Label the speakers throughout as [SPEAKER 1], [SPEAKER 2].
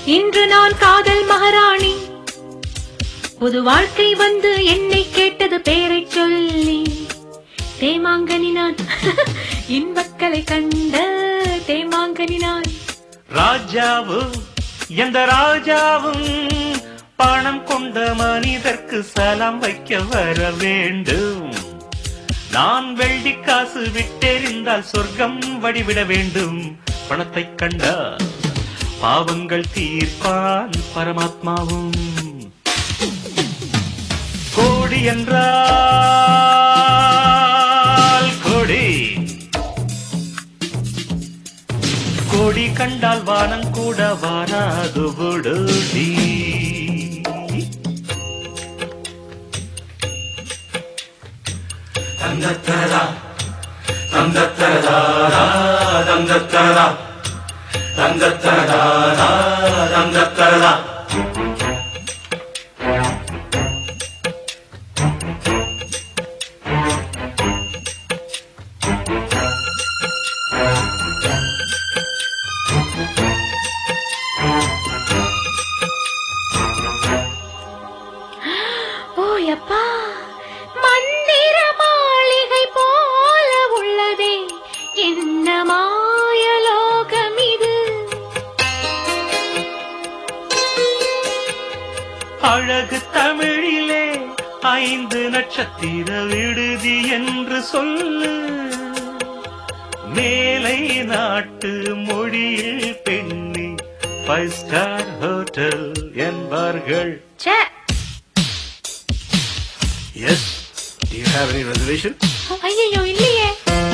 [SPEAKER 1] இன்று நான் காதல் மகாராணி புது வாழ்க்கை வந்து என்னை கேட்டது பேரை சொல்லி தேமாங்கனி நான் இன்பக்கலை கண்ட தேமாங்கனி நான்
[SPEAKER 2] ராஜாவும் எந்த ராஜாவும் பணம் கொண்ட மனிதர்க்கு சலாம் வைக்க வர வேண்டும் நான் வெள்ளி காசு விட்டெறிந்தால் சொர்க்கம் வடிவிட வேண்டும் பணத்தை கண்டா பாவங்கள் தீர்ப்பான் பரமாத்மாவும் கோடி என்றால் கோடி கோடி கண்டால் வானம் கூட வாராது விடுதி தந்தத்தரதா தந்தத்தரதா தந்தத்தரதா தந்தத்தரதா தந்தத்தரதா
[SPEAKER 1] ஓயப்பா மந்திர மாளிகை போல உள்ளதே என்ன மாயலோகம் இது
[SPEAKER 2] அழகு தமிழிலே ஐந்து நட்சத்திர விடுதி என்று சொல்லு மேலை நாட்டு மொழியில் பெண்ணி ஃபைவ் ஸ்டார் ஹோட்டல் என்பார்கள்
[SPEAKER 1] ச்சே
[SPEAKER 3] Yes. Do you have any reservation?
[SPEAKER 1] ஐயோ இல்லையே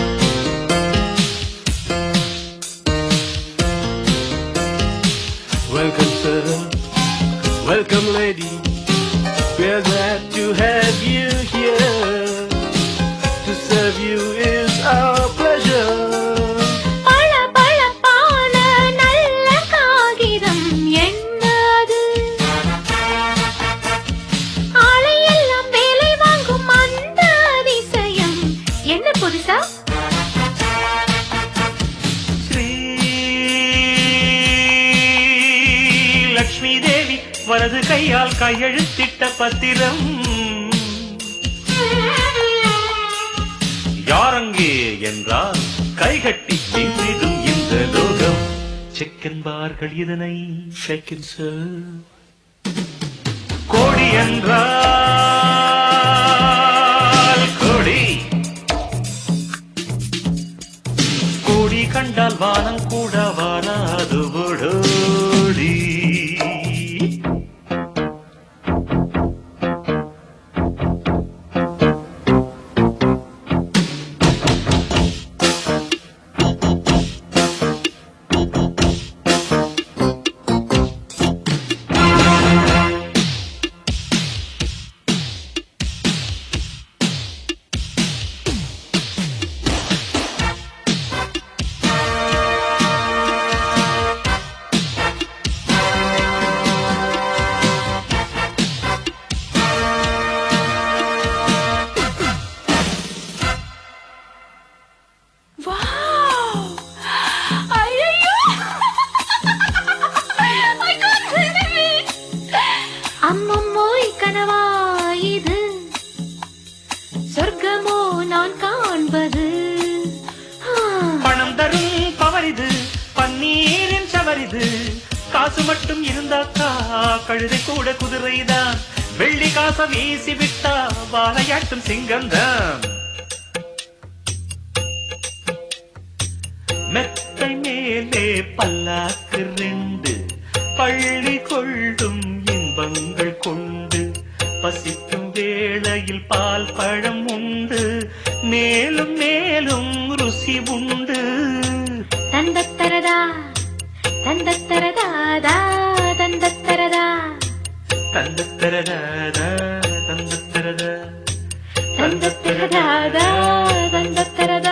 [SPEAKER 3] Welcome, sir. Welcome, lady. We're glad to have you here. To serve you is our pleasure.
[SPEAKER 1] பள பளப்பான நல்ல காகிதம் என்ன அது ஆளையெல்லாம் வேலை வாங்கும் அந்த அதிசயம் என்ன புதுசா
[SPEAKER 2] ஸ்ரீ லக்ஷ்மி தேவி வலது கையால் கையெழுத்திட்ட பத்திரம் யாரங்கே என்றால் கைகட்டி நின்றிடும் இந்த லோகம் செக்கென்பார்கள் இதனை
[SPEAKER 3] Shaken, sir.
[SPEAKER 2] கோடி என்றால் கோடி கோடி கண்டால் வானம் கூட வாராது ஓடோடி
[SPEAKER 1] வாவ் ஐயோ ஐ காண்ட் பிலீவ் இட் அம்மம்மோய் கனவா இது சொர்க்கமோ நான் காண்பது ஆ.
[SPEAKER 2] பணம் தரும் பவரிது பன்னீரின் சவரிது காசு மட்டும் இருந்தாக்கா கழுதை கூட குதிரைதான் வெள்ளி காச வீசி விட்டா வாழையாட்டும் சிங்கம்தான் மெத்தை மேலே பல்லாக்கு ரெண்டு பள்ளி கொள்ளும் இன்பங்கள் கொண்டு பசிக்கும் வேளையில் பால் பழம் உண்டு மேலும் மேலும் ருசி உண்டு
[SPEAKER 1] தந்தத்தரதா தந்தத்தரதாதா தந்தத்தரதா
[SPEAKER 2] தந்தத்தரதா தந்தத்தரதா
[SPEAKER 1] தந்தத்தரதாதா தந்தத்தரதா